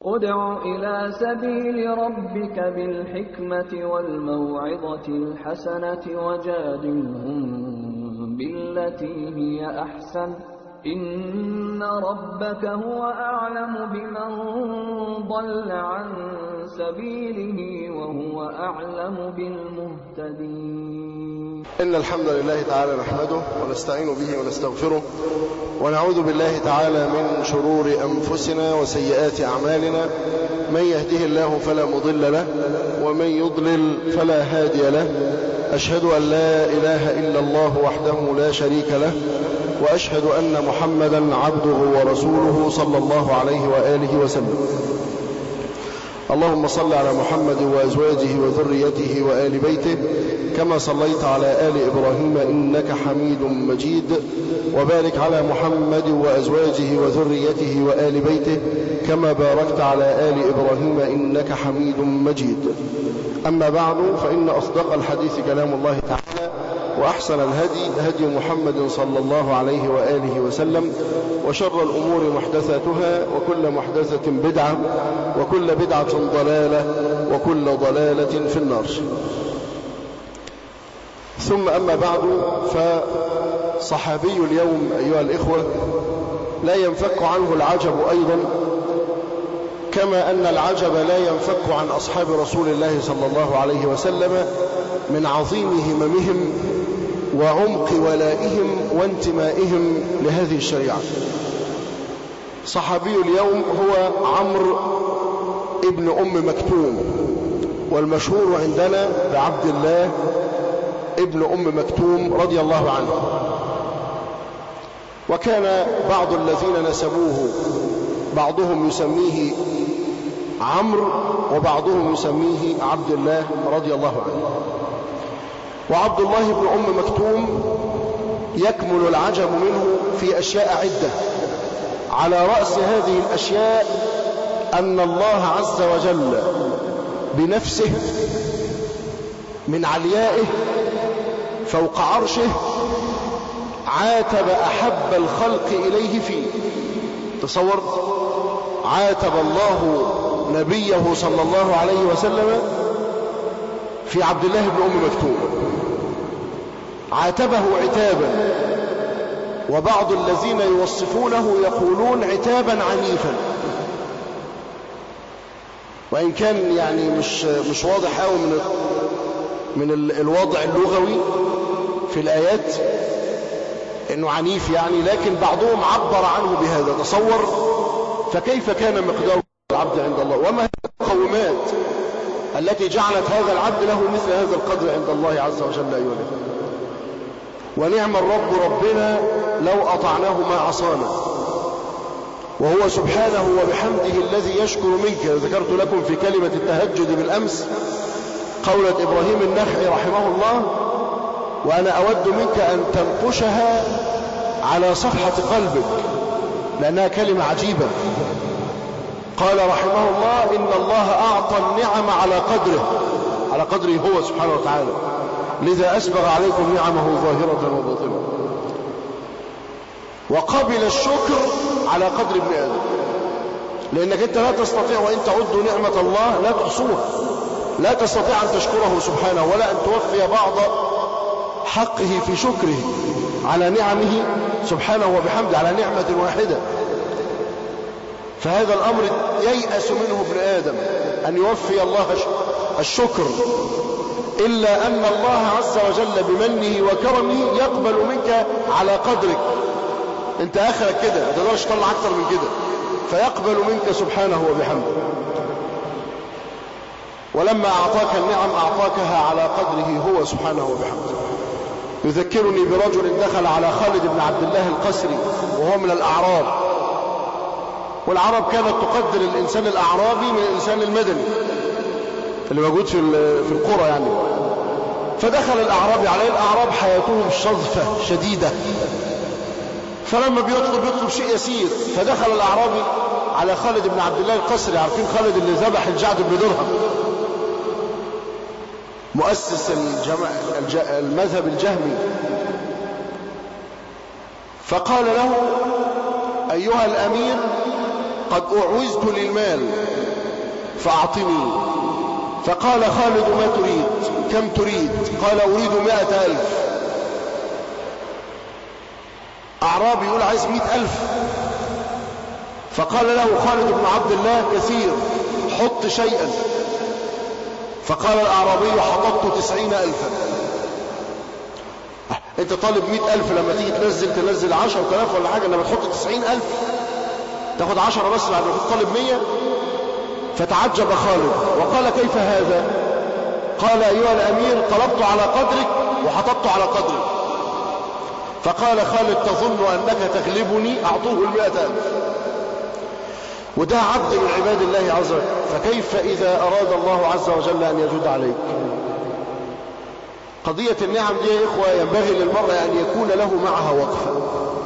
ادْعُ إِلَىٰ سَبِيلِ رَبِّكَ بِالْحِكْمَةِ وَالْمَوْعِظَةِ الْحَسَنَةِ وَجَادِلْهُم بِالَّتِي هِيَ أَحْسَنُ ۚ إِنَّ رَبَّكَ هُوَ أَعْلَمُ بِمَن ضَلَّ عَن سَبِيلِهِ وَهُوَ أَعْلَمُ بِالْمُهْتَدِينَ إن الحمد لله تعالى نحمده ونستعين به ونستغفره ونعوذ بالله تعالى من شرور أنفسنا وسيئات أعمالنا من يهده الله فلا مضل له ومن يضلل فلا هادي له أشهد أن لا إله إلا الله وحده لا شريك له وأشهد أن محمدا عبده ورسوله صلى الله عليه وآله وسلم اللهم صل على محمد وأزواجه وذريته وآل بيته كما صليت على آل إبراهيم إنك حميد مجيد وبارك على محمد وأزواجه وذريته وآل بيته كما باركت على آل إبراهيم إنك حميد مجيد أما بعد فإن أصدق الحديث كلام الله تعالى وأحسن الهدي هدي محمد صلى الله عليه وآله وسلم وشر الأمور محدثاتها وكل محدثة بدعة وكل بدعة ضلالة وكل ضلالة في النار ثم أما بعد فصحابي اليوم أيها الإخوة لا ينفك عنه العجب أيضا كما أن العجب لا ينفك عن أصحاب رسول الله صلى الله عليه وسلم من عظيم هممهم وعمق ولائهم وانتمائهم لهذه الشريعة صحابي اليوم هو عمرو ابن أم مكتوم والمشهور عندنا بعبد الله ابن أم مكتوم رضي الله عنه وكان بعض الذين نسبوه بعضهم يسميه عمرو وبعضهم يسميه عبد الله رضي الله عنه وعبد الله بن أم مكتوم يكمل العجب منه في أشياء عدة على رأس هذه الأشياء أن الله عز وجل بنفسه من عليائه فوق عرشه عاتب أحب الخلق إليه فيه تصور عاتب الله نبيه صلى الله عليه وسلم في عبد الله بن أم مكتوم عاتبه عتابا وبعض الذين يوصفونه يقولون عتابا عنيفا وإن كان يعني مش مش واضح قوي من من الوضع اللغوي في الآيات انه عنيف يعني لكن بعضهم عبر عنه بهذا تصور فكيف كان مقدار العبد عند الله وما هي المقومات التي جعلت هذا العبد له مثل هذا القدر عند الله عز وجل أيها ونعم الرب ربنا لو أطعناه ما عصانا وهو سبحانه وبحمده الذي يشكر منك ذكرت لكم في كلمة التهجد بالأمس قولة إبراهيم النخعي رحمه الله وأنا أود منك أن تنقشها على صفحة قلبك لأنها كلمة عجيبة قال رحمه الله إن الله أعطى النعم على قدره على قدره هو سبحانه وتعالى لذا أسبغ عليكم نعمه ظاهرة وباطنة وقبل الشكر على قدر ابن آدم لأنك أنت لا تستطيع وإن تعدوا نعمة الله لا تحصوها لا تستطيع أن تشكره سبحانه ولا أن توفي بعض حقه في شكره على نعمه سبحانه وبحمده على نعمة واحدة فهذا الأمر ييأس منه ابن آدم أن يوفي الله الشكر إلا أن الله عز وجل بمنه وكرمه يقبل منك على قدرك انت آخرك كده ما تقدرش تطلع أكتر من كده فيقبل منك سبحانه وبحمده ولما أعطاك النعم أعطاكها على قدره هو سبحانه وبحمده يذكرني برجل دخل على خالد بن عبد الله القسري وهو من الأعراب والعرب كانت تقدر الإنسان الأعرابي من الإنسان المدني اللي موجود في في القرى يعني فدخل الأعرابي عليه الأعراب حياتهم شظفة شديدة فلما بيطلب يطلب شيء يسير فدخل الأعرابي على خالد بن عبد الله القسري عارفين خالد اللي ذبح الجعد بن درهم مؤسس الجمع المذهب الجهمي فقال له أيها الأمير قد أعوزت للمال فأعطني فقال خالد ما تريد كم تريد قال أريد مائة ألف أعرابي يقول عايز مئة ألف فقال له خالد بن عبد الله كثير حط شيئا فقال الأعرابي حططت تسعين ألفا انت طالب مئة ألف لما تيجي تنزل تنزل عشر تلاف ولا حاجة لما تحط تسعين ألف تاخد عشرة بس بعد ما كنت طالب مية فتعجب خالد وقال كيف هذا قال أيها الأمير طلبت على قدرك وحطبت على قدرك فقال خالد تظن أنك تغلبني أعطوه المئة ألف وده عبد من عباد الله عز وجل فكيف إذا أراد الله عز وجل أن يجود عليك قضية النعم دي يا إخوة ينبغي للمرء أن يكون له معها وقفة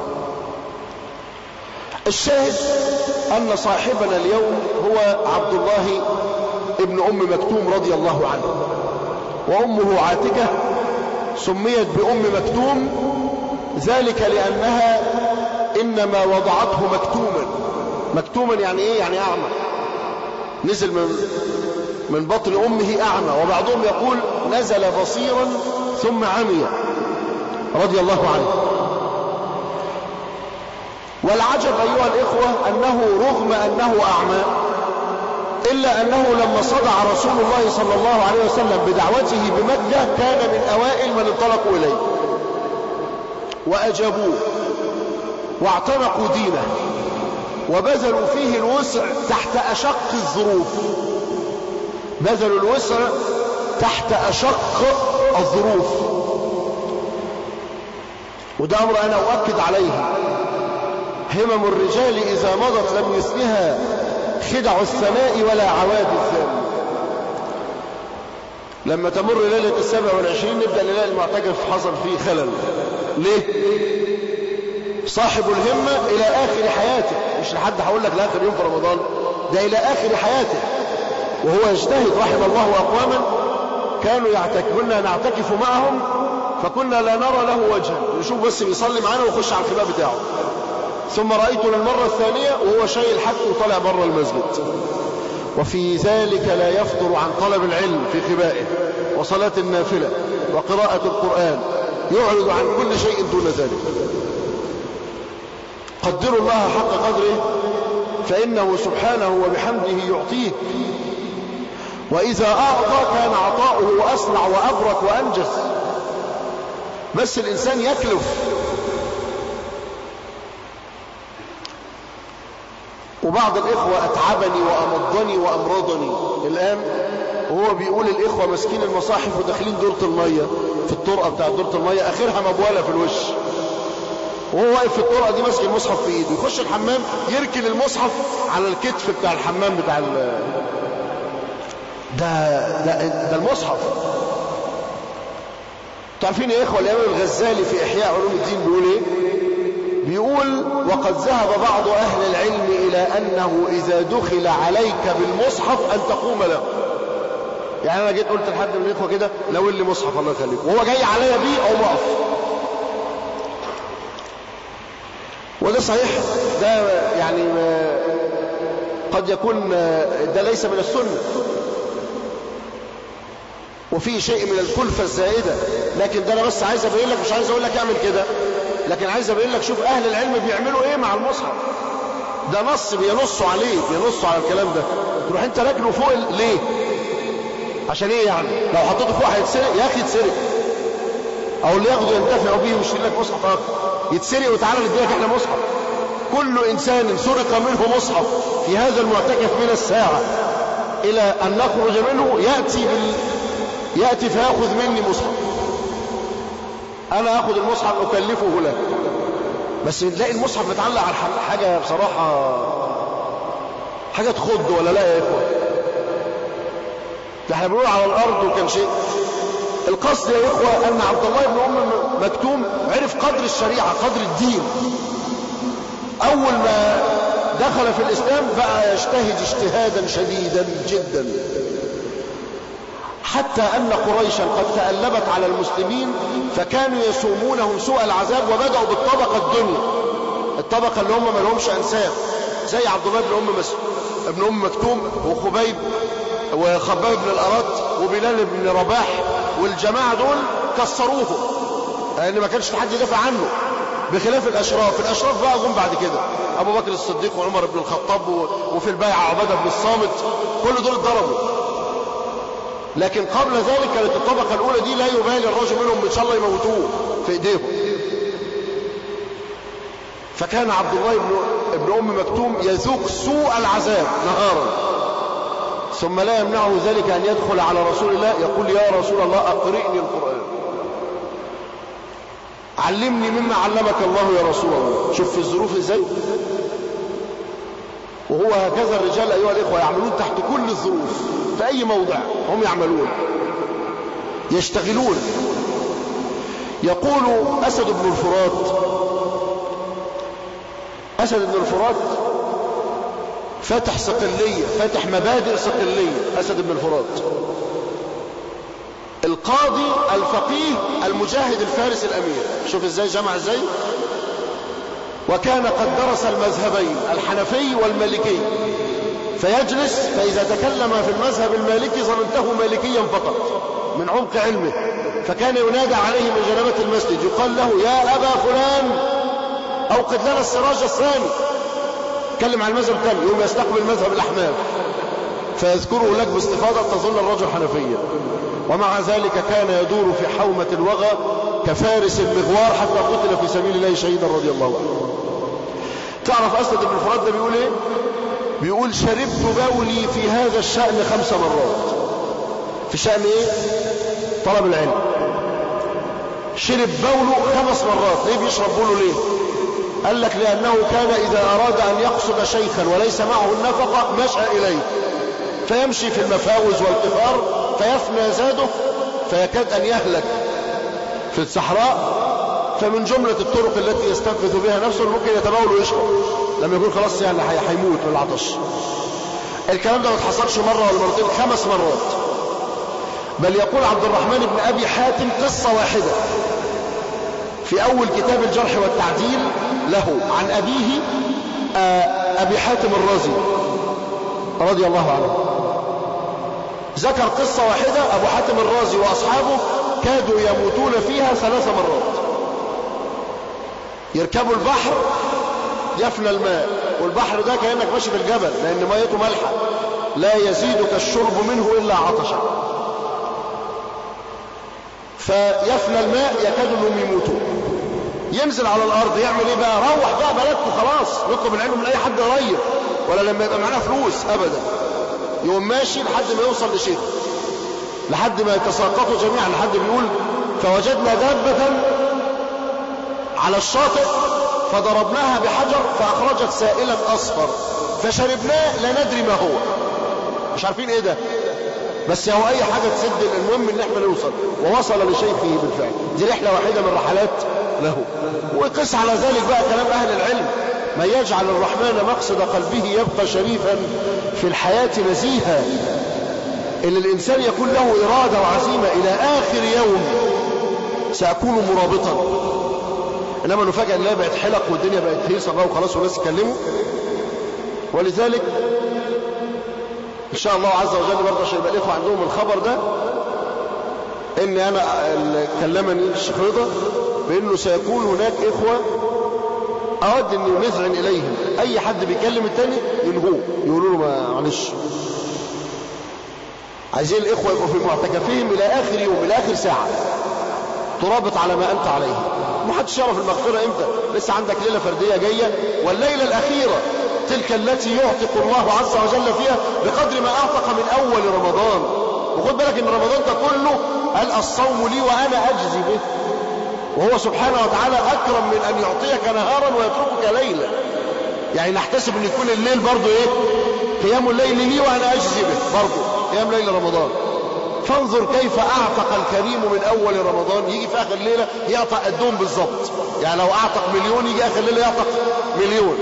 الشاهد أن صاحبنا اليوم هو عبد الله ابن أم مكتوم رضي الله عنه وأمه عاتكة سميت بأم مكتوم ذلك لأنها إنما وضعته مكتوما مكتوما يعني إيه يعني أعمى نزل من من بطن أمه أعمى وبعضهم يقول نزل بصيرا ثم عمي رضي الله عنه والعجب أيها الإخوة أنه رغم أنه أعمى إلا أنه لما صدع رسول الله صلى الله عليه وسلم بدعوته بمكة كان من أوائل من انطلقوا إليه وأجابوه واعتنقوا دينه وبذلوا فيه الوسع تحت أشق الظروف بذلوا الوسع تحت أشق الظروف وده أمر أنا أؤكد عليه همم الرجال إذا مضت لم يثنها خدع السماء ولا عواد الثاني لما تمر ليلة السابع والعشرين نبدأ نلاقي المعتكف حصل فيه خلل ليه؟ صاحب الهمة إلى آخر حياته مش لحد هقول لك لآخر يوم في رمضان ده إلى آخر حياته وهو يجتهد رحم الله أقواما كانوا يعتكفون نعتكف معهم فكنا لا نرى له وجها نشوف بس بيصلي معانا ويخش على الخباء بتاعه ثم رأيته للمرة الثانية وهو شايل حق وطلع بره المسجد وفي ذلك لا يفطر عن طلب العلم في خبائه وصلاة النافلة وقراءة القرآن يعرض عن كل شيء دون ذلك قدروا الله حق قدره فإنه سبحانه وبحمده يعطيه وإذا أعطى كان عطاؤه أسرع وأبرك وأنجز بس الإنسان يكلف وبعض الإخوة أتعبني وأمضني وأمرضني الآن وهو بيقول الإخوة ماسكين المصاحف وداخلين دورة المية في الطرقة بتاع دورة المية آخرها مبولة في الوش وهو واقف في الطرقة دي ماسك المصحف في إيده يخش الحمام يركن المصحف على الكتف بتاع الحمام بتاع ال ده ده, ده المصحف تعرفين يا إخوة الإمام الغزالي في إحياء علوم الدين بيقول إيه بيقول وقد ذهب بعض أهل العلم إلى أنه إذا دخل عليك بالمصحف أن تقوم له يعني أنا جيت قلت لحد من الإخوة كده لو اللي مصحف الله يخليك وهو جاي عليا بيه أو مقف وده صحيح ده يعني قد يكون ده ليس من السنة وفي شيء من الكلفة الزائدة لكن ده أنا بس عايز أبين لك مش عايز أقول لك اعمل كده لكن عايز أبين لك شوف أهل العلم بيعملوا إيه مع المصحف ده نص بينصوا عليه بينصوا على الكلام ده تروح أنت راكنه فوق ليه عشان إيه يعني لو حطيته فوق هيتسرق يا أخي يتسرق أو اللي ياخده ينتفع به ويشتري لك مصحف آخر يتسرق وتعالى نديلك إحنا مصحف كل إنسان سرق منه مصحف في هذا المعتكف من الساعة إلى أن نخرج منه يأتي بال... يأتي فيأخذ مني مصحف أنا أخذ المصحف أكلفه لك بس نلاقي المصحف متعلق على حاجة بصراحة حاجة تخض ولا لا يا إخوة ده احنا بنقول على الأرض وكان شيء القصد يا إخوة أن عبد الله بن أم مكتوم عرف قدر الشريعة قدر الدين أول ما دخل في الإسلام بقى يجتهد اجتهادا شديدا جدا حتى أن قريشا قد تألبت على المسلمين فكانوا يسومونهم سوء العذاب وبدأوا بالطبقة الدنيا الطبقة اللي هم ما لهمش أنساب زي عبد الله بن أم مسعود ابن أم مكتوم وخبيب وخباب بن الأرات وبلال بن رباح والجماعة دول كسروه لأن ما كانش حد يدافع عنه بخلاف الأشراف الأشراف بقى جم بعد كده أبو بكر الصديق وعمر بن الخطاب وفي البيعة عبادة بن الصامت كل دول اتضربوا لكن قبل ذلك كانت الطبقة الأولى دي لا يبالي الرجل منهم إن شاء الله يموتوه في إيديهم فكان عبد الله بن, ابن أم مكتوم يذوق سوء العذاب نهارا ثم لا يمنعه ذلك أن يدخل على رسول الله يقول يا رسول الله أقرئني القرآن علمني مما علمك الله يا رسول الله شوف في الظروف ازاي وهو هكذا الرجال أيها الإخوة يعملون تحت كل الظروف في أي موضع هم يعملون يشتغلون يقول أسد بن الفرات أسد بن الفرات فاتح صقلية فاتح مبادئ صقلية أسد بن الفرات القاضي الفقيه المجاهد الفارس الأمير شوف ازاي جمع ازاي وكان قد درس المذهبين الحنفي والمالكي فيجلس فإذا تكلم في المذهب المالكي ظننته مالكيا فقط من عمق علمه فكان ينادى عليه من جنبة المسجد يقال له يا أبا فلان أوقد لنا السراج الثاني تكلم عن المذهب الثاني يوم يستقبل مذهب الأحناف فيذكره لك باستفاضة تظن الرجل حنفيا ومع ذلك كان يدور في حومة الوغى كفارس المغوار حتى قتل في سبيل الله شهيدا رضي الله عنه تعرف أسد بن الفرات ده بيقول ايه بيقول شربت بولي في هذا الشأن خمس مرات في شأن ايه طلب العلم شرب بوله خمس مرات ليه بيشرب بوله ليه قال لك لأنه كان إذا أراد أن يقصد شيخا وليس معه النفقة مشى إليه فيمشي في المفاوز والقفار فيفنى زاده فيكاد أن يهلك في الصحراء فمن جملة الطرق التي يستنفذ بها نفسه ممكن يتبول ويشرب لما يكون خلاص يعني هيموت من العطش الكلام ده ما اتحصلش مرة ولا مرتين خمس مرات بل يقول عبد الرحمن بن أبي حاتم قصة واحدة في أول كتاب الجرح والتعديل له عن أبيه أبي حاتم الرازي رضي الله عنه ذكر قصة واحدة أبو حاتم الرازي وأصحابه كادوا يموتون فيها ثلاث مرات يركبوا البحر يفنى الماء والبحر ده كأنك ماشي في الجبل لأن ميته ملحة لا يزيدك الشرب منه إلا عطشا فيفنى الماء يكاد انهم يموتوا ينزل على الارض يعمل ايه بقى روح بقى بلدكم خلاص نطلب العلم من اي حد قريب ولا لما يبقى معانا فلوس ابدا يقوم ماشي لحد ما يوصل لشيخ لحد ما يتساقطوا جميعا لحد بيقول فوجدنا دابة على الشاطئ فضربناها بحجر فأخرجت سائلا أصفر فشربناه لا ندري ما هو مش عارفين ايه ده بس هو اي حاجة تسد المهم ان احنا نوصل ووصل لشيخه بالفعل دي رحلة واحدة من رحلات له وقس على ذلك بقى كلام اهل العلم من يجعل الرحمن مقصد قلبه يبقى شريفا في الحياة نزيها ان الانسان يكون له ارادة وعزيمة الى اخر يوم ساكون مرابطا انما نفاجئ ان بقت حلق والدنيا بقت هيصة بقى وخلاص والناس يتكلموا ولذلك ان شاء الله عز وجل برضه عشان يبقى الاخوه عندهم الخبر ده ان انا كلمني الشيخ رضا بانه سيكون هناك اخوه اود اني نذعن اليهم اي حد بيكلم التاني ينهوه يقولوا له معلش عايزين الاخوه يبقوا في معتكفهم الى اخر يوم الى اخر ساعه ترابط على ما انت عليه محدش يعرف المغفره امتى لسه عندك ليله فرديه جايه والليله الاخيره تلك التي يعتق الله عز وجل فيها بقدر ما اعتق من اول رمضان وخد بالك ان رمضان ده كله قال الصوم لي وانا اجزي به وهو سبحانه وتعالى اكرم من ان يعطيك نهارا ويتركك ليلا يعني نحتسب ان يكون الليل برضه ايه قيام الليل لي وانا اجزي به برضه قيام ليل رمضان فانظر كيف اعتق الكريم من اول رمضان يجي في اخر ليله يعتق قدهم بالظبط يعني لو اعتق مليون يجي اخر ليله يعتق مليون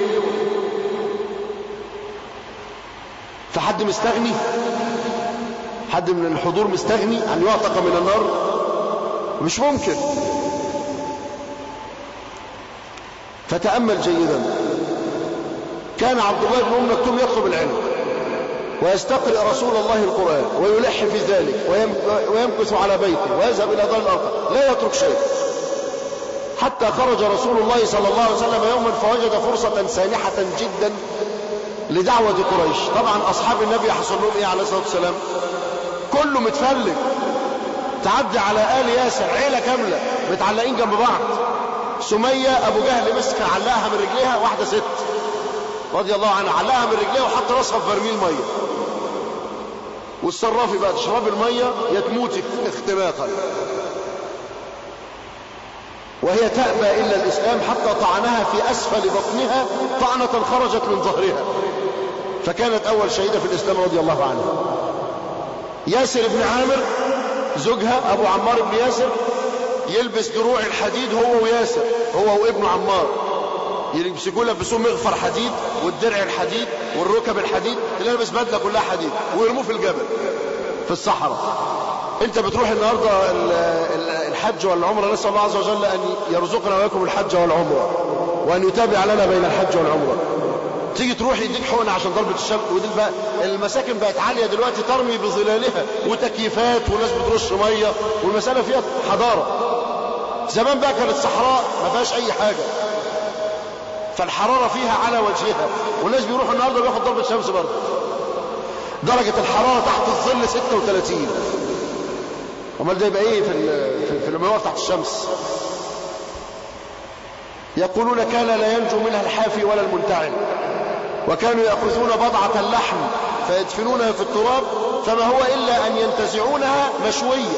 فحد مستغني حد من الحضور مستغني أن يعتق من النار مش ممكن فتأمل جيدا كان عبد الله بن أم مكتوم يطلب العلم ويستقرئ رسول الله القرآن ويلح في ذلك ويمكث على بيته ويذهب إلى دار الآخر لا يترك شيء حتى خرج رسول الله صلى الله عليه وسلم يوما فوجد فرصة سانحة جدا لدعوة قريش طبعا أصحاب النبي حصل لهم إيه عليه الصلاة والسلام كله متفلج تعدي على آل ياسر عيلة كاملة متعلقين جنب بعض سمية أبو جهل مسك علقها من رجليها واحدة ست رضي الله عنها علقها من رجليها وحط راسها في برميل مية والصرافي بقى تشرب المية يا تموتي اختباقا وهي تأبى إلا الإسلام حتى طعنها في أسفل بطنها طعنة خرجت من ظهرها فكانت أول شهيدة في الإسلام رضي الله عنها ياسر بن عامر زوجها أبو عمار بن ياسر يلبس دروع الحديد هو وياسر هو وابنه عمار يمسكوه يلبسوه مغفر حديد والدرع الحديد والركب الحديد تلبس بدله كلها حديد ويرموه في الجبل في الصحراء انت بتروح النهارده الحج والعمره نسال الله عز وجل ان يرزقنا واياكم الحج والعمره وان يتابع لنا بين الحج والعمره تيجي تروح يديك حقنه عشان ضربه الشمس ودي بقى المساكن بقت عاليه دلوقتي ترمي بظلالها وتكييفات وناس بترش ميه والمساله فيها حضاره زمان بقى كانت صحراء ما فيهاش اي حاجه فالحراره فيها على وجهها والناس بيروحوا النهارده بياخد ضربه شمس برضه درجه الحراره تحت الظل 36 امال ده يبقى ايه في في لما يقف تحت الشمس يقولون كان لا ينجو منها الحافي ولا المنتعل وكانوا يأخذون بضعة اللحم فيدفنونها في التراب فما هو إلا أن ينتزعونها مشوية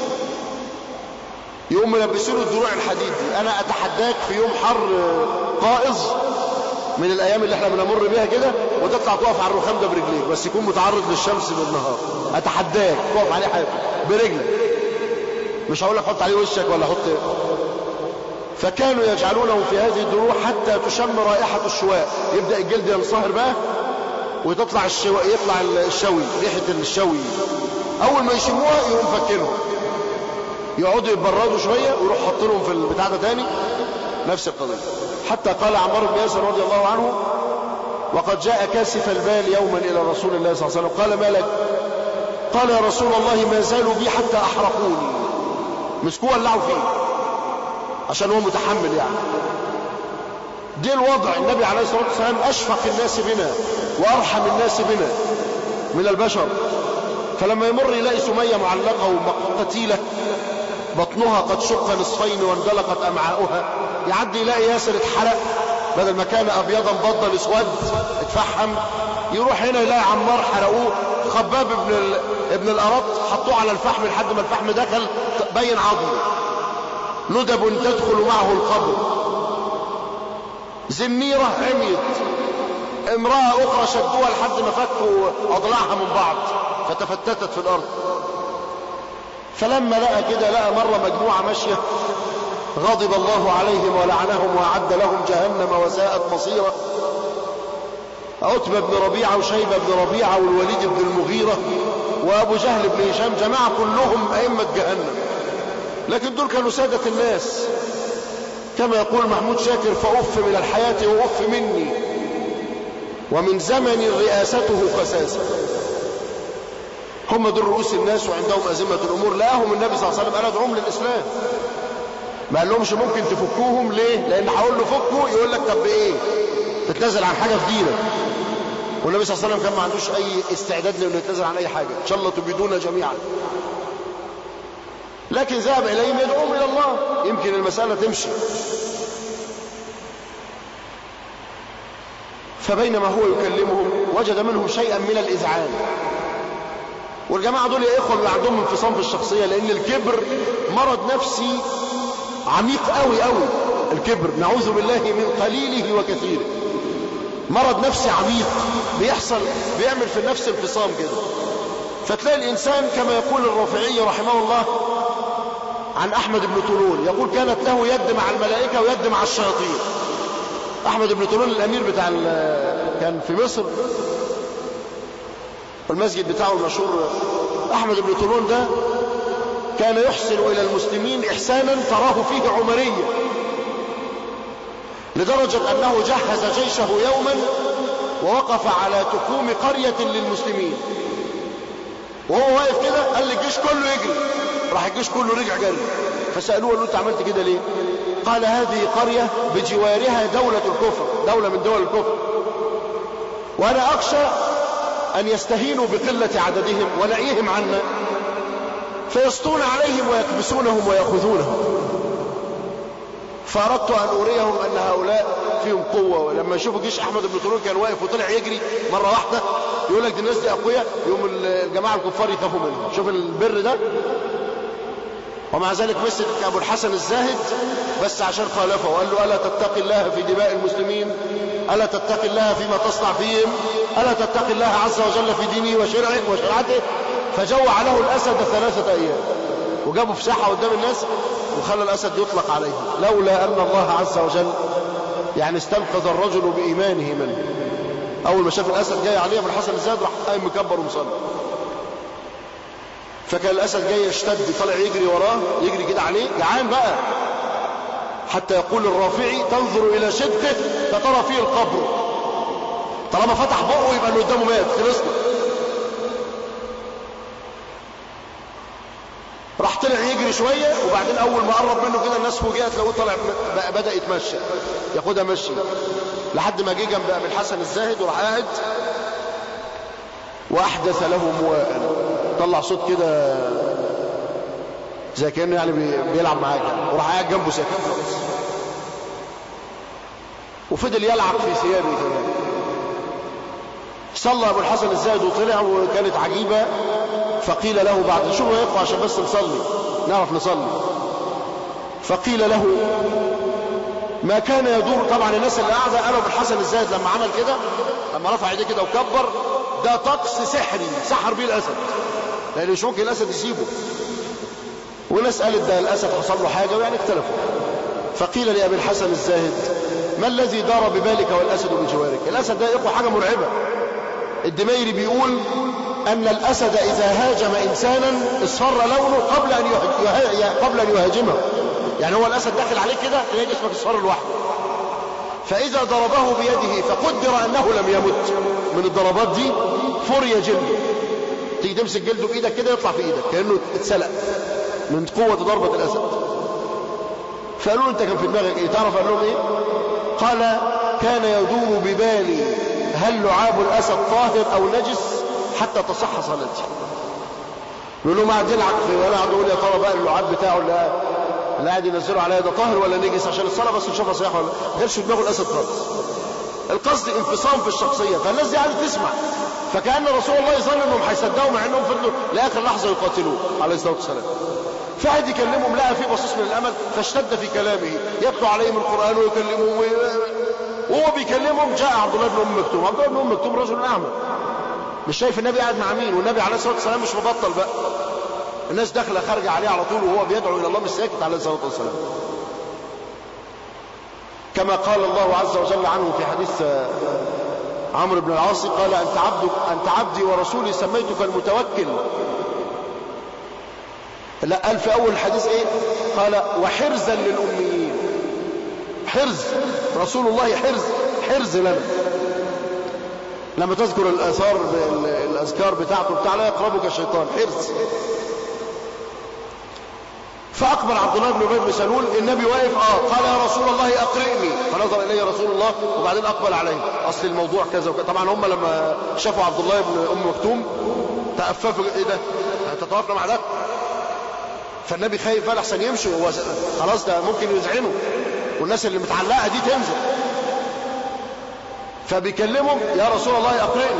يوم ملبسين الدروع الحديد دي أنا أتحداك في يوم حر قائظ من الأيام اللي احنا بنمر بيها كده وتطلع تقف على الرخام ده برجليك بس يكون متعرض للشمس بالنهار أتحداك تقف عليه حافي برجلك مش هقول لك حط عليه وشك ولا حط فكانوا يجعلونه في هذه الدروع حتى تشم رائحة الشواء يبدأ الجلد ينصهر بقى وتطلع الشواء يطلع الشوي ريحة الشوي أول ما يشموها يقوم فكرهم يقعدوا يتبردوا شوية ويروح حاطينهم في البتاع ده تاني نفس القضية حتى قال عمار بن ياسر رضي الله عنه وقد جاء كاسف البال يوما إلى رسول الله صلى الله عليه وسلم قال ما لك قال يا رسول الله ما زالوا بي حتى أحرقوني مسكوه ولعوا فيه عشان هو متحمل يعني دي الوضع النبي عليه الصلاة والسلام أشفق الناس بنا وأرحم الناس بنا من البشر فلما يمر يلاقي سمية معلقة وقتيلة بطنها قد شق نصفين واندلقت أمعاؤها يعدي يلاقي ياسر اتحرق بدل ما كان أبيضا بضا اسود اتفحم يروح هنا يلاقي عمار حرقوه خباب ابن ال... ابن الأرط حطوه على الفحم لحد ما الفحم دخل بين عظمه ندب تدخل معه القبر زنيرة عميت امرأة أخرى شدوها لحد ما فكوا أضلاعها من بعض فتفتتت في الأرض فلما لقى كده لقى مرة مجموعة ماشية غضب الله عليهم ولعنهم وأعد لهم جهنم وساءت مصيرا عتبة بن ربيعة وشيبة بن ربيعة والوليد بن المغيرة وأبو جهل بن هشام جماعة كلهم أئمة جهنم لكن دول كانوا سادة الناس كما يقول محمود شاكر فأف من الحياة وأف مني ومن زمن رئاسته خساسة هم دول رؤوس الناس وعندهم أزمة الأمور لقاهم النبي صلى الله عليه وسلم قال ادعوهم للإسلام ما قال لهمش ممكن تفكوهم ليه لأن هقول له فكوا يقول لك طب إيه تتنازل عن حاجة في دينك والنبي صلى الله عليه وسلم كان ما عندوش أي استعداد لأنه يتنازل عن أي حاجة إن شاء الله تبيدون جميعا لكن ذهب إليهم يدعوهم إلى الله يمكن المسألة تمشي فبينما هو يكلمهم وجد منهم شيئا من الإذعان والجماعة دول يا إخوة عندهم انفصام في الشخصية لأن الكبر مرض نفسي عميق قوي قوي الكبر نعوذ بالله من قليله وكثيره مرض نفسي عميق بيحصل بيعمل في النفس انفصام كده فتلاقي الإنسان كما يقول الرافعي رحمه الله عن أحمد بن طولون يقول كانت له يد مع الملائكة ويد مع الشياطين أحمد بن طولون الأمير بتاع كان في مصر والمسجد بتاعه المشهور أحمد بن طولون ده كان يحسن إلى المسلمين إحسانا تراه فيه عمرية لدرجة أنه جهز جيشه يوما ووقف على تكوم قرية للمسلمين وهو واقف كده قال الجيش كله يجري راح الجيش كله رجع جري فسألوه قالوا انت عملت كده ليه قال هذه قرية بجوارها دولة الكفر دولة من دول الكفر وأنا أخشى أن يستهينوا بقلة عددهم ونعيهم عنا فيسطون عليهم ويكبسونهم ويأخذونهم فأردت أن أريهم أن هؤلاء فيهم قوة ولما يشوفوا جيش أحمد بن طولون كان واقف وطلع يجري مرة واحدة يقول لك دي الناس دي أقوياء يوم الجماعة الكفار يخافوا منهم شوف البر ده ومع ذلك مسك أبو الحسن الزاهد بس عشان خالفه وقال له ألا تتقي الله في دماء المسلمين ألا تتقي الله فيما تصنع فيهم ألا تتقي الله عز وجل في دينه وشرعه وشرعته فجوع له الأسد ثلاثة أيام وجابه في ساحة قدام الناس وخلى الأسد يطلق عليه لولا أن الله عز وجل يعني استنقذ الرجل بإيمانه منه أول ما شاف الأسد جاي عليه أبو الحسن الزاهد راح قايم مكبر ومصلي فكان الأسد جاي يشتد طالع يجري وراه يجري كده عليه جعان بقى حتى يقول الرافعي تنظر إلى شدته فترى فيه القبر طالما فتح بقه يبقى اللي قدامه مات خلصنا راح طلع يجري شوية وبعدين أول ما قرب منه كده الناس فوجئت لو طلع بدأ يتمشى ياخدها مشي لحد ما جه جنب أبي الحسن الزاهد وراح قاعد وأحدث له مواء طلع صوت كده زي كأنه يعني بيلعب معاه كده وراح قاعد جنبه ساكت وفضل يلعب في ثيابه كمان صلى أبو الحسن الزاهد وطلع وكانت عجيبة فقيل له بعد شو يقف عشان بس نصلي نعرف نصلي فقيل له ما كان يدور طبعا الناس اللي قاعده قالوا ابو الحسن الزاهد لما عمل كده لما رفع ايديه كده وكبر ده طقس سحري سحر بيه الاسد لان مش ممكن الاسد يسيبه وناس قالت ده الاسد حصل له حاجه ويعني اختلفوا فقيل لابي الحسن الزاهد ما الذي دار ببالك والاسد بجوارك الاسد ده يقوى حاجه مرعبه الدميري بيقول أن الأسد إذا هاجم إنسانا اصفر لونه قبل أن قبل أن يهاجمه يعني هو الأسد داخل عليك كده تلاقي جسمك اصفر لوحده فإذا ضربه بيده فقدر أنه لم يمت من الضربات دي فري جلده تيجي تمسك جلده بإيدك كده يطلع في إيدك كأنه اتسلق من قوة ضربة الأسد فقالوا له أنت كان في دماغك إيه تعرف قال لهم إيه قال كان يدور ببالي هل لعاب الأسد طاهر أو نجس حتى تصح صلاتي يقول لهم قاعد يلعب في وانا قاعد اقول يا ترى بقى اللعاب بتاعه اللي اللي قاعد ينزله عليا ده طاهر ولا نجس عشان الصلاه بس نشوفها صحيحه ولا ما جالش في دماغه الاسد خالص القصد انفصام في الشخصيه فالناس دي قاعده تسمع فكان رسول الله يظن انهم هيصدقوا مع انهم فضلوا لاخر لحظه يقاتلوه عليه الصلاه والسلام فقعد يكلمهم لقى في بصيص من الامل فاشتد في كلامه يتلو عليهم القران ويكلمهم وهو بيكلمهم جاء عبد الله بن ام مكتوم عبد الله بن ام مكتوم رجل اعمى مش شايف النبي قاعد مع مين والنبي عليه الصلاه والسلام مش مبطل بقى الناس داخله خارجه عليه على طول وهو بيدعو الى الله مش ساكت عليه الصلاه والسلام كما قال الله عز وجل عنه في حديث عمرو بن العاص قال انت عبدك انت عبدي ورسولي سميتك المتوكل لا قال في اول الحديث ايه قال وحرزا للاميين حرز رسول الله حرز حرز لنا لما تذكر الآثار الأذكار بتاعته بتاع لا يقربك الشيطان حرص فأقبل عبد الله بن أبي بن سلول النبي واقف اه قال يا رسول الله أقرئني فنظر إليه رسول الله وبعدين أقبل عليه أصل الموضوع كذا وكذا طبعا هم لما شافوا عبد الله بن أم مكتوم تأففوا إيه ده تتوافنا مع ده فالنبي خايف بقى احسن يمشي هو خلاص ده ممكن يزعمه والناس اللي متعلقة دي تنزل فبيكلمهم يا رسول الله أقرئني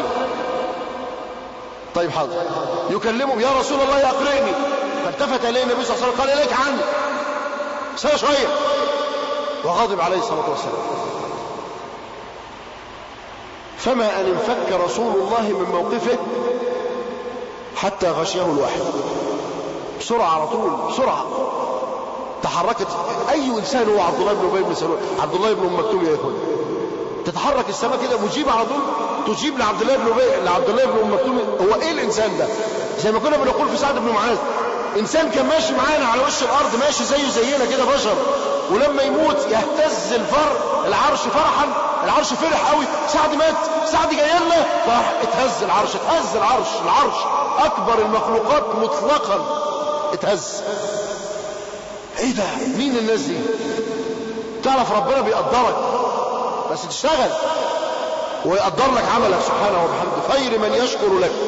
طيب حاضر يكلمهم يا رسول الله أقرئني فالتفت إليه النبي صلى الله عليه وسلم قال إليك عني سنة شوية وغضب عليه الصلاة والسلام فما أن انفك رسول الله من موقفه حتى غشيه الوحي بسرعة على طول بسرعة تحركت أي إنسان هو عبد الله بن أبي بن سلول عبد الله بن أم مكتوم يا إخوان تتحرك السماء كده مجيب على طول تجيب لعبد الله بن ابي لعبد الله بن ام مكتوم هو ايه الانسان ده زي ما كنا بنقول في سعد بن معاذ انسان كان ماشي معانا على وش الارض ماشي زيه زينا كده بشر ولما يموت يهتز الفر العرش فرحا العرش فرح قوي سعد مات سعد جاي لنا راح اتهز العرش اتهز العرش العرش اكبر المخلوقات مطلقا اتهز ايه ده مين الناس دي تعرف ربنا بيقدرك بس تشتغل ويقدر لك عملك سبحانه وبحمده خير من يشكر لك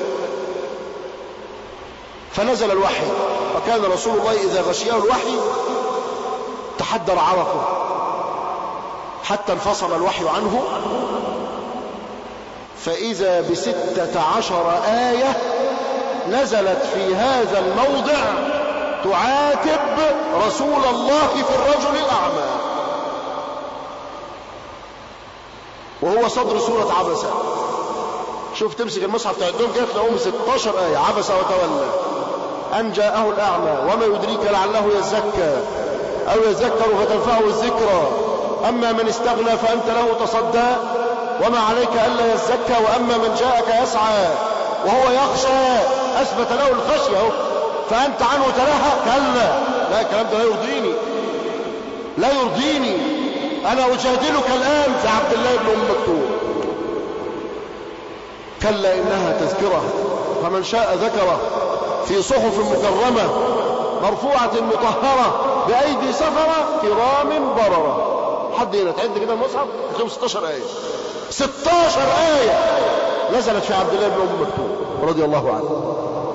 فنزل الوحي وكان رسول الله إذا غشيه الوحي تحدر عرقه حتى انفصل الوحي عنه فإذا بستة عشر آية نزلت في هذا الموضع تعاتب رسول الله في الرجل الأعمى وهو صدر سورة عبسة شوف تمسك المصحف تعدهم كده تلاقوهم 16 آية عبس وتولى أن جاءه الأعمى وما يدريك لعله يزكى أو يذكر فتنفعه الذكرى أما من استغنى فأنت له تصدى وما عليك ألا يزكى وأما من جاءك يسعى وهو يخشى أثبت له الخشية أهو. فأنت عنه تلهى كلا لا الكلام ده لا يرضيني لا يرضيني أنا أجادلك الآن في عبد الله بن أم مكتوم كلا إنها تذكرة فمن شاء ذكره في صحف مكرمة مرفوعة مطهرة بأيدي سفرة كرام بررة حد هنا تعد كده المصحف هتلاقيهم 16 آية 16 آية نزلت في عبد الله بن أم مكتوم رضي الله عنه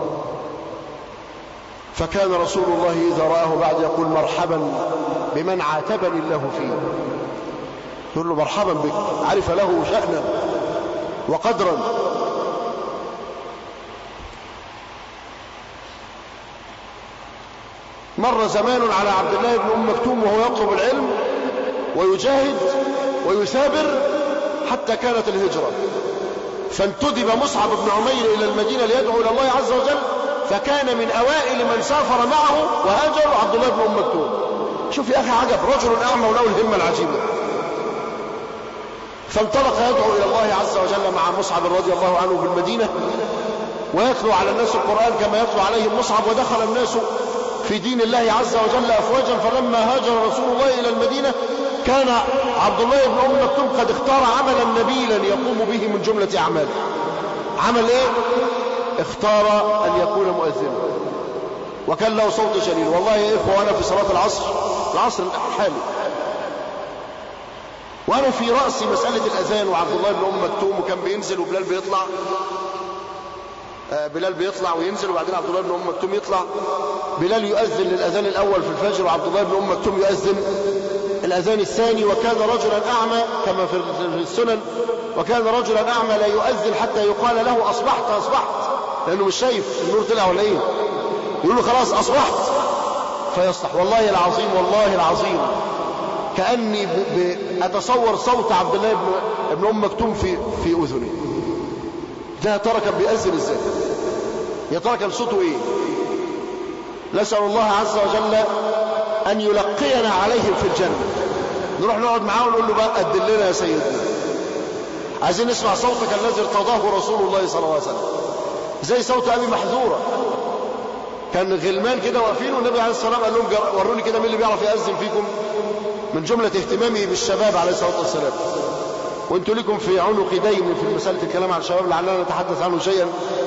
فكان رسول الله إذا رآه بعد يقول مرحبا بمن عاتبني الله فيه يقول له مرحبا بك عرف له شأنا وقدرا مر زمان على عبد الله بن أم مكتوم وهو يطلب العلم ويجاهد ويثابر حتى كانت الهجرة فانتدب مصعب بن عمير إلى المدينة ليدعو إلى الله عز وجل فكان من أوائل من سافر معه وهاجر عبد الله بن أم مكتوم شوف يا أخي عجب رجل أعمى وله الهمة العجيبة فانطلق يدعو إلى الله عز وجل مع مصعب رضي الله عنه في المدينة ويتلو على الناس القرآن كما يتلو عليهم مصعب ودخل الناس في دين الله عز وجل أفواجا فلما هاجر رسول الله إلى المدينة كان عبد الله بن أم مكتوم قد اختار عملا نبيلا يقوم به من جملة أعماله عمل ايه اختار أن يكون مؤذنا وكان له صوت جليل والله يا إخوة وأنا في صلاة العصر العصر الحالي وأنا في رأسي مسألة الأذان وعبد الله بن أم مكتوم وكان بينزل وبلال بيطلع بلال بيطلع وينزل وبعدين عبد الله بن أم مكتوم يطلع بلال يؤذن للأذان الأول في الفجر وعبد الله بن أم مكتوم يؤذن الأذان الثاني وكان رجلا أعمى كما في السنن وكان رجلا أعمى لا يؤذن حتى يقال له أصبحت أصبحت لأنه مش شايف النور طلع ولا إيه يقول له خلاص أصبحت فيصلح والله العظيم والله العظيم كأني ب... ب... أتصور صوت عبد الله بن, بن أم مكتوم في في أذني ده يا ترى كان بيأذن ازاي يا ترى كان صوته ايه نسأل الله عز وجل أن يلقينا عليهم في الجنة نروح نقعد معاه ونقول له بقى قدل لنا يا سيدنا عايزين نسمع صوتك الذي ارتضاه رسول الله صلى الله عليه وسلم زي صوت أبي محذورة كان غلمان كده واقفين والنبي عليه الصلاة والسلام قال لهم وروني كده مين اللي بيعرف يأذن فيكم من جملة اهتمامه بالشباب عليه الصلاة والسلام وانتوا لكم في عنق دين في مسألة الكلام عن الشباب لعلنا نتحدث عنه شيئا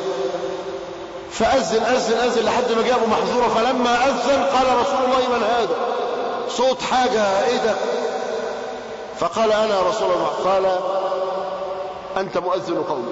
فأذن أذن أذن لحد ما جابوا محظورة فلما أذن قال رسول الله من هذا صوت حاجة ايه ده فقال أنا رسول الله قال أنت مؤذن قوم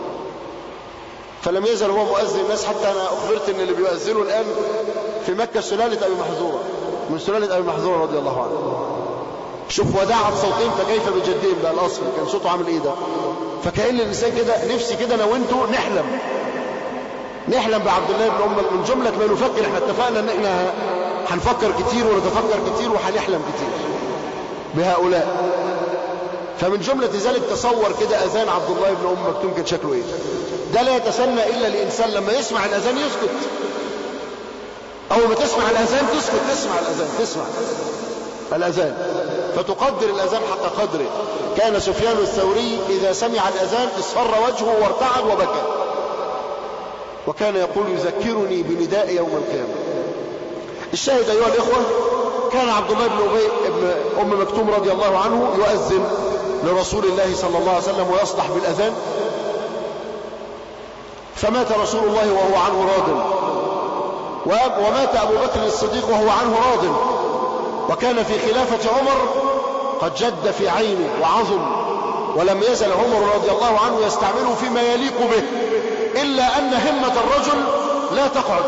فلم يزل هو مؤذن الناس حتى أنا أخبرت أن اللي بيؤذنوا الآن في مكة سلالة أبي محذورة من سلالة أبي محذورة رضي الله عنه شوف وداعة صوتين فكيف بجدين بقى الأصل كان صوته عامل إيه ده فكأن الإنسان كده نفسي كده أنا وأنتوا نحلم نحلم بعبد الله بن أم من جملة ما نفكر احنا اتفقنا ان احنا هنفكر كتير ونتفكر كتير وهنحلم كتير بهؤلاء فمن جملة ذلك تصور كده أذان عبد الله بن أم مكتوم كان شكله إيه ده لا يتسنى إلا الإنسان لما يسمع الأذان يسكت أول ما تسمع الأذان تسكت تسمع الأذان تسمع الأذان فتقدر الأذان حق قدره كان سفيان الثوري إذا سمع الأذان اصفر وجهه وارتعد وبكى وكان يقول يذكرني بنداء يوم القيامة الشاهد أيها الإخوة كان عبد الله بن أبي بن أم مكتوم رضي الله عنه يؤذن لرسول الله صلى الله عليه وسلم ويصدح بالأذان فمات رسول الله وهو عنه راض ومات أبو بكر الصديق وهو عنه راض وكان في خلافة عمر قد جد في عينه وعظم ولم يزل عمر رضي الله عنه يستعمله فيما يليق به إلا أن همة الرجل لا تقعد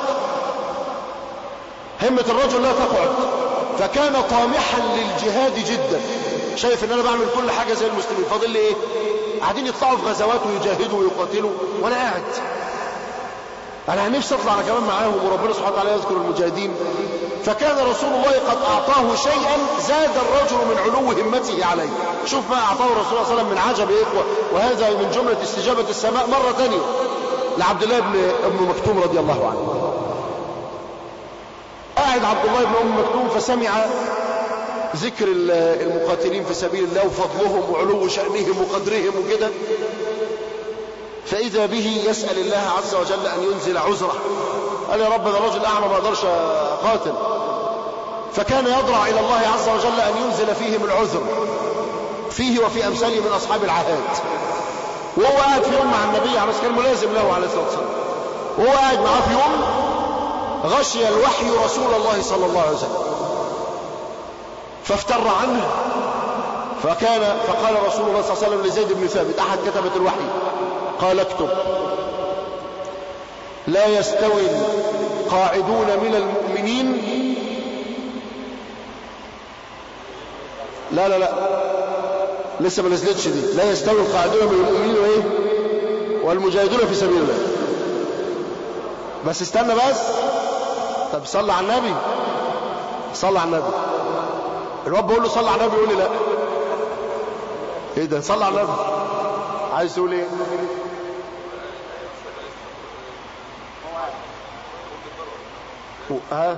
همة الرجل لا تقعد فكان طامحا للجهاد جدا شايف ان انا بعمل كل حاجة زي المسلمين فاضل لي ايه قاعدين يطلعوا في غزوات ويجاهدوا ويقاتلوا وانا قاعد انا نفسي اطلع انا كمان معاهم وربنا سبحانه وتعالى يذكر المجاهدين فكان رسول الله قد اعطاه شيئا زاد الرجل من علو همته عليه شوف ما اعطاه الرسول صلى الله عليه وسلم من عجب يا اخوه وهذا من جمله استجابه السماء مره ثانيه لعبد الله بن ام مكتوم رضي الله عنه قاعد عبد الله بن ام مكتوم فسمع ذكر المقاتلين في سبيل الله وفضلهم وعلو شأنهم وقدرهم وكده فإذا به يسأل الله عز وجل أن ينزل عذره قال يا رب ده رجل أعمى ما أقدرش أقاتل فكان يضرع إلى الله عز وجل أن ينزل فيهم العذر فيه وفي أمثاله من أصحاب العهاد وهو قاعد في يوم مع النبي عليه كان ملازم له عليه الصلاة والسلام وهو قاعد معاه في يوم غشي الوحي رسول الله صلى الله عليه وسلم فافتر عنه فكان فقال رسول الله صلى الله عليه وسلم لزيد بن ثابت أحد كتبة الوحي قال اكتب لا يستوي القاعدون من المؤمنين لا لا لا لسه ما نزلتش دي لا يستوي القاعدون من المؤمنين وايه والمجاهدون في سبيل الله بس استنى بس طب صلى على النبي صلى على النبي الواد بيقول له صلى على النبي يقول لي لا ايه ده صلى على النبي عايز تقول ايه ها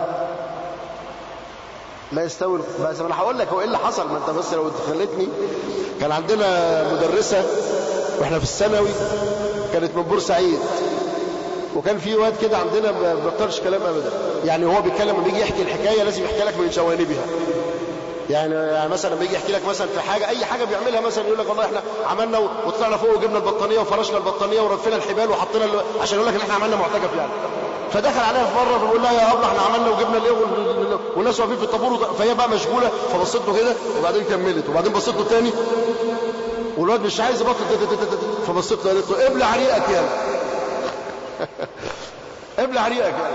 لا يستوي بس انا هقول لك هو ايه اللي حصل ما انت بس لو خلتني كان عندنا مدرسه واحنا في الثانوي كانت من بورسعيد وكان في واد كده عندنا ما بيختارش كلام ابدا يعني هو بيتكلم لما بيجي يحكي الحكايه لازم يحكي لك من جوانبها يعني, يعني مثلا بيجي يحكي لك مثلا في حاجه اي حاجه بيعملها مثلا يقول لك والله احنا عملنا وطلعنا فوق وجبنا البطانيه وفرشنا البطانيه ورفينا الحبال وحطينا عشان يقول لك ان احنا عملنا معتكف يعني فدخل عليها في مره بيقول لها يا ابله احنا عملنا وجبنا الايه والناس واقفين في الطابور فهي بقى مشغوله فبصيت له كده وبعدين كملت وبعدين بصيت له تاني والواد مش عايز يبطل فبصيت له قالت له ابلع ريقك يا ابلع ريقك يا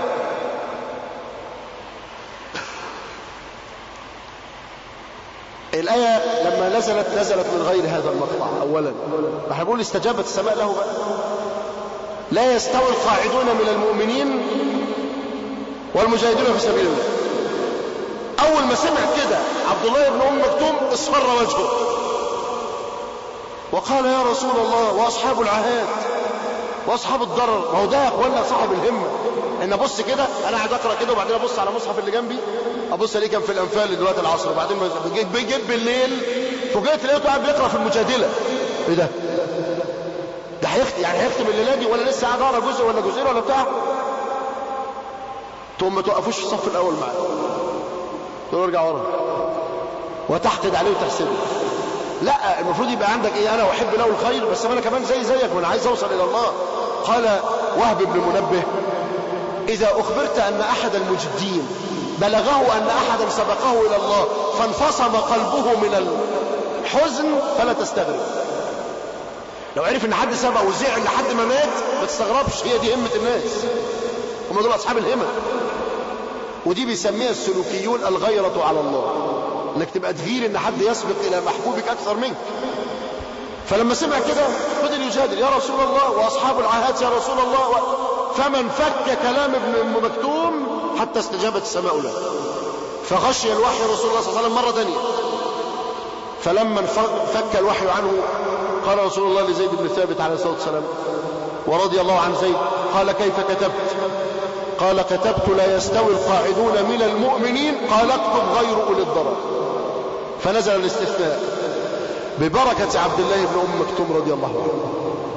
الآية لما نزلت نزلت من غير هذا المقطع أولا احنا بنقول استجابت السماء له بقى لا يستوي القاعدون من المؤمنين والمجاهدون في سبيل الله أول ما سمع كده عبد الله بن أم مكتوم اصفر وجهه وقال يا رسول الله وأصحاب العهاد واصحاب الضرر ما هو ده يا اخوانا صاحب الهمه ان ابص كده انا قاعد اقرا كده وبعدين ابص على المصحف اللي جنبي ابص الاقيه كان في الانفال دلوقتي العصر وبعدين جيت جيت بالليل فوجئت لقيته قاعد بيقرا في المجادله ايه ده ده هيختم يعني هيختم الليله دي ولا لسه قاعد اقرا جزء ولا جزئين ولا بتاع تقوم ما توقفوش في الصف الاول معاه تقول ارجع ورا وتحقد عليه وتحسده لا المفروض يبقى عندك ايه انا احب له الخير بس انا كمان زي زيك وانا عايز اوصل الى الله قال وهب بن منبه اذا اخبرت ان احد المجدين بلغه ان احدا سبقه الى الله فانفصم قلبه من الحزن فلا تستغرب لو عرف ان حد سبق وزعل لحد ما مات ما تستغربش هي دي همه الناس هم دول اصحاب الهمم ودي بيسميها السلوكيون الغيرة على الله انك تبقى تغير ان حد يسبق الى محبوبك اكثر منك فلما سمع كده فضل يجادل يا رسول الله واصحاب العهات يا رسول الله و... فمن فك كلام ابن ام مكتوم حتى استجابت السماء له فغشي الوحي رسول الله صلى الله عليه وسلم مره ثانيه فلما فك الوحي عنه قال رسول الله لزيد بن ثابت عليه الصلاه والسلام ورضي الله عن زيد قال كيف كتبت قال كتبت لا يستوي القاعدون من المؤمنين قال اكتب غير اولي الضرر فنزل الاستثناء ببركة عبد الله بن أم مكتوم رضي الله عنه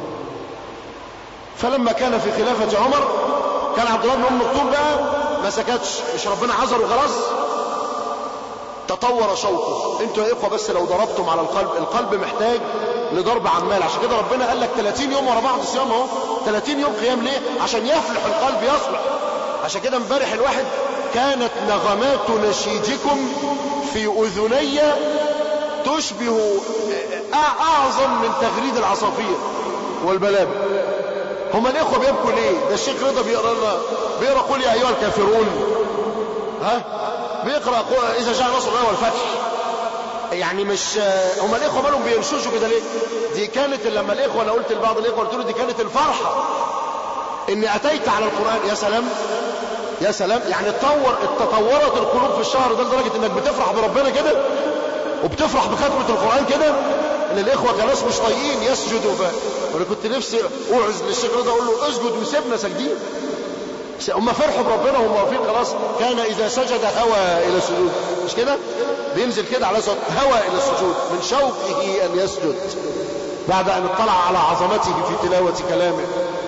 فلما كان في خلافة عمر كان عبد الله بن أم مكتوم بقى ما سكتش مش ربنا عذر وخلاص تطور شوقه انتوا يا اخوه بس لو ضربتم على القلب القلب محتاج لضرب عمال عشان كده ربنا قال لك 30 يوم ورا بعض صيام اهو 30 يوم قيام ليه عشان يفلح القلب يصلح عشان كده امبارح الواحد كانت نغمات نشيدكم في اذني تشبه اعظم من تغريد العصافير والبلابل هما الاخوه بيبكوا ليه ده الشيخ رضا بيقرا لنا بيقرا قل يا ايها الكافرون ها بيقرا اذا جاء نصر الله والفتح يعني مش هما الاخوه مالهم بينشوشوا كده ليه دي كانت لما الاخوه انا قلت لبعض الاخوه قلت له دي كانت الفرحه اني اتيت على القران يا سلام يا سلام يعني اتطور تطورت القلوب في الشهر ده لدرجه انك بتفرح بربنا كده وبتفرح بختمه القران كده ان الاخوه كانوا مش طايقين يسجدوا ف... وانا كنت نفسي اوعز للشيخ رضا اقول له اسجد وسيبنا ساجدين هم فرحوا بربنا وهم واقفين خلاص كان اذا سجد هوى الى السجود مش كده بينزل كده على صوت هوى الى السجود من شوقه ان يسجد بعد ان اطلع على عظمته في تلاوه كلامه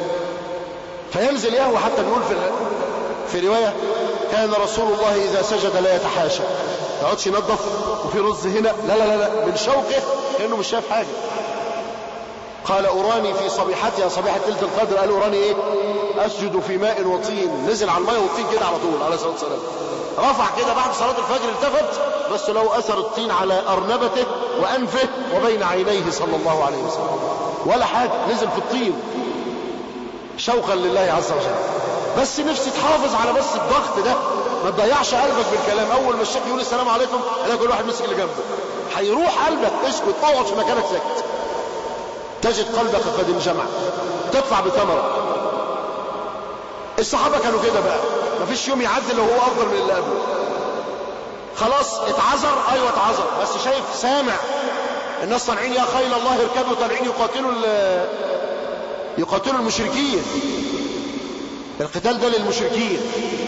فينزل يهوى حتى نقول في في روايه كان رسول الله اذا سجد لا يتحاشى ما يقعدش ينظف وفي رز هنا لا لا لا لا من شوقه كانه مش شايف حاجه قال أراني في صبيحتها صبيحة ليلة القدر قال أراني إيه أسجد في ماء وطين نزل على الماء والطين كده على طول عليه الصلاة والسلام رفع كده بعد صلاة الفجر التفت بس لو أثر الطين على أرنبته وأنفه وبين عينيه صلى الله عليه وسلم ولا حاجة نزل في الطين شوقا لله عز وجل بس نفسي تحافظ على بس الضغط ده ما تضيعش قلبك بالكلام اول ما الشيخ يقول السلام عليكم انا كل واحد مسك اللي جنبه هيروح قلبك اسكت اقعد في مكانك ساكت تجد قلبك قد انجمع تدفع بثمرة الصحابة كانوا كده بقى مفيش يوم يعدي لو هو افضل من اللي قبله خلاص اتعذر ايوه اتعذر بس شايف سامع الناس طالعين يا خيل الله اركبوا طالعين يقاتلوا يقاتلوا المشركين القتال ده للمشركين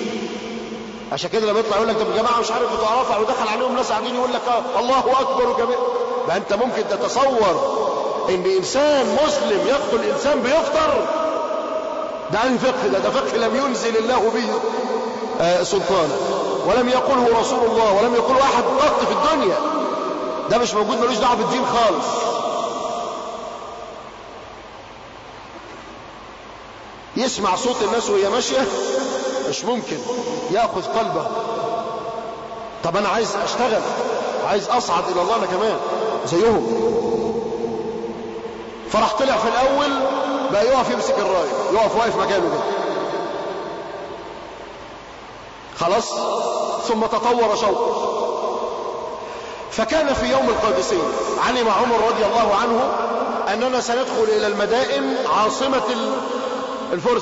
عشان كده لما يطلع يقول لك طب يا جماعه مش عارف بتوع رفع ودخل عليهم ناس قاعدين يقول لك آه الله اكبر وكبير ما انت ممكن تتصور ان انسان مسلم يقتل انسان بيفطر ده عن فقه ده ده فقه لم ينزل الله به آه سلطانا ولم يقله رسول الله ولم يقله احد قط في الدنيا ده مش موجود ملوش دعوه بالدين خالص يسمع صوت الناس وهي ماشيه مش ممكن ياخذ قلبه طب انا عايز اشتغل عايز اصعد الى الله انا كمان زيهم فراح طلع في الاول بقى يقف يمسك الرايه يقف واقف مكانه كده خلاص ثم تطور شوقه فكان في يوم القادسين علم عمر رضي الله عنه اننا سندخل الى المدائن عاصمه الفرس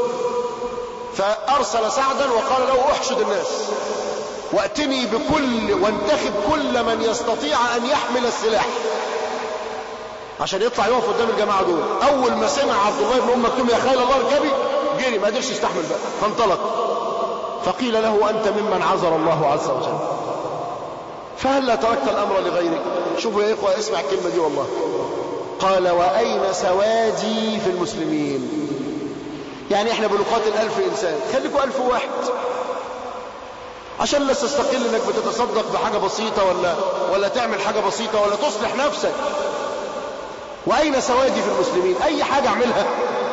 فارسل سعدا وقال له احشد الناس واتني بكل وانتخب كل من يستطيع ان يحمل السلاح عشان يطلع يقف قدام الجماعه دول اول ما سمع عبد الله بن ام مكتوم يا خيل الله اركبي جري ما قدرش يستحمل بقى فانطلق فقيل له انت ممن عذر الله عز وجل فهلا تركت الامر لغيرك شوفوا يا اخوه اسمع الكلمه دي والله قال واين سوادي في المسلمين يعني احنا بنقاتل الف انسان خليكوا الف واحد عشان لا تستقل انك بتتصدق بحاجه بسيطه ولا ولا تعمل حاجه بسيطه ولا تصلح نفسك واين سوادي في المسلمين اي حاجه اعملها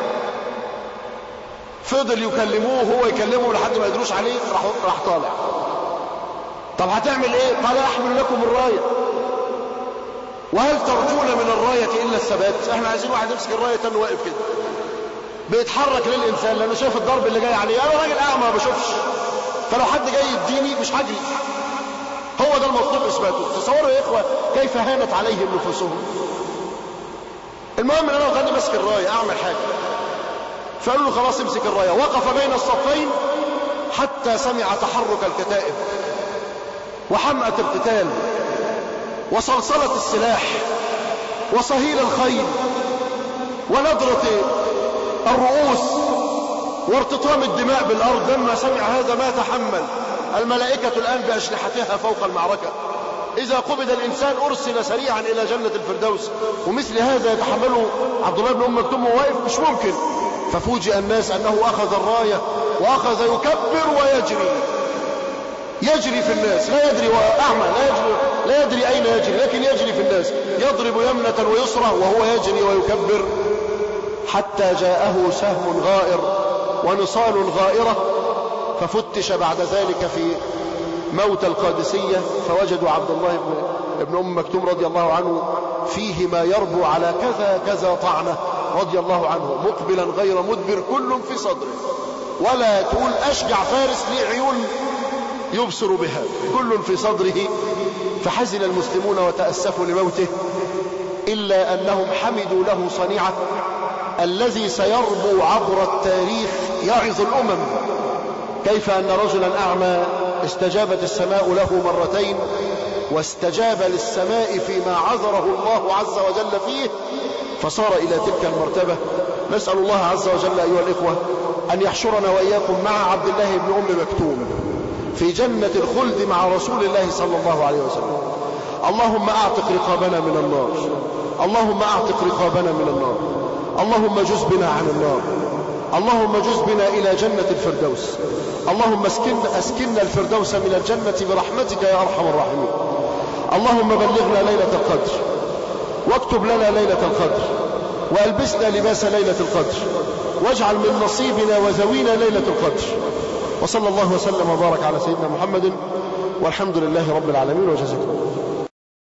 فضل يكلموه هو يكلمهم لحد ما يدروش عليه راح راح طالع طب هتعمل ايه قال احمل لكم الرايه وهل ترجون من الرايه الا الثبات احنا عايزين واحد يمسك الرايه تاني واقف كده بيتحرك للانسان لانه شايف الضرب اللي جاي عليه انا راجل اعمى ما بشوفش فلو حد جاي يديني مش هجري هو ده المطلوب اثباته تصوروا يا اخوه كيف هانت عليهم نفوسهم المهم ان انا غادي ماسك الرايه اعمل حاجه فقالوا له خلاص امسك الرايه وقف بين الصفين حتى سمع تحرك الكتائب وحمأة القتال وصلصلة السلاح وصهيل الخيل ونضرة الرؤوس وارتطام الدماء بالأرض لما سمع هذا ما تحمل الملائكة الآن بأجنحتها فوق المعركة إذا قبض الإنسان أرسل سريعا إلى جنة الفردوس ومثل هذا يتحمله عبد الله بن أم مكتوم واقف مش ممكن ففوجئ الناس أنه أخذ الراية وأخذ يكبر ويجري يجري في الناس لا يدري هو أعمى لا يجري, لا يدري أين يجري لكن يجري في الناس يضرب يمنة ويسرى وهو يجري ويكبر حتى جاءه سهم غائر ونصال غائرة ففتش بعد ذلك في موت القادسية فوجدوا عبد الله بن, ابن أم مكتوم رضي الله عنه فيه ما يربو على كذا كذا طعنة رضي الله عنه مقبلا غير مدبر كل في صدره ولا تقول أشجع فارس لي عيون يبصر بها كل في صدره فحزن المسلمون وتأسفوا لموته إلا أنهم حمدوا له صنيعة الذي سيربو عبر التاريخ يعظ الأمم كيف أن رجلا أعمى استجابت السماء له مرتين واستجاب للسماء فيما عذره الله عز وجل فيه فصار إلى تلك المرتبة نسأل الله عز وجل أيها الإخوة أن يحشرنا وإياكم مع عبد الله بن أم مكتوم في جنة الخلد مع رسول الله صلى الله عليه وسلم اللهم أعتق رقابنا من النار اللهم أعتق رقابنا من النار اللهم جز بنا عن النار اللهم جز بنا إلى جنة الفردوس اللهم اسكن أسكننا الفردوس من الجنة برحمتك يا أرحم الراحمين اللهم بلغنا ليلة القدر واكتب لنا ليلة القدر وألبسنا لباس ليلة القدر واجعل من نصيبنا وذوينا ليلة القدر وصلى الله وسلم وبارك على سيدنا محمد والحمد لله رب العالمين وجزاكم الله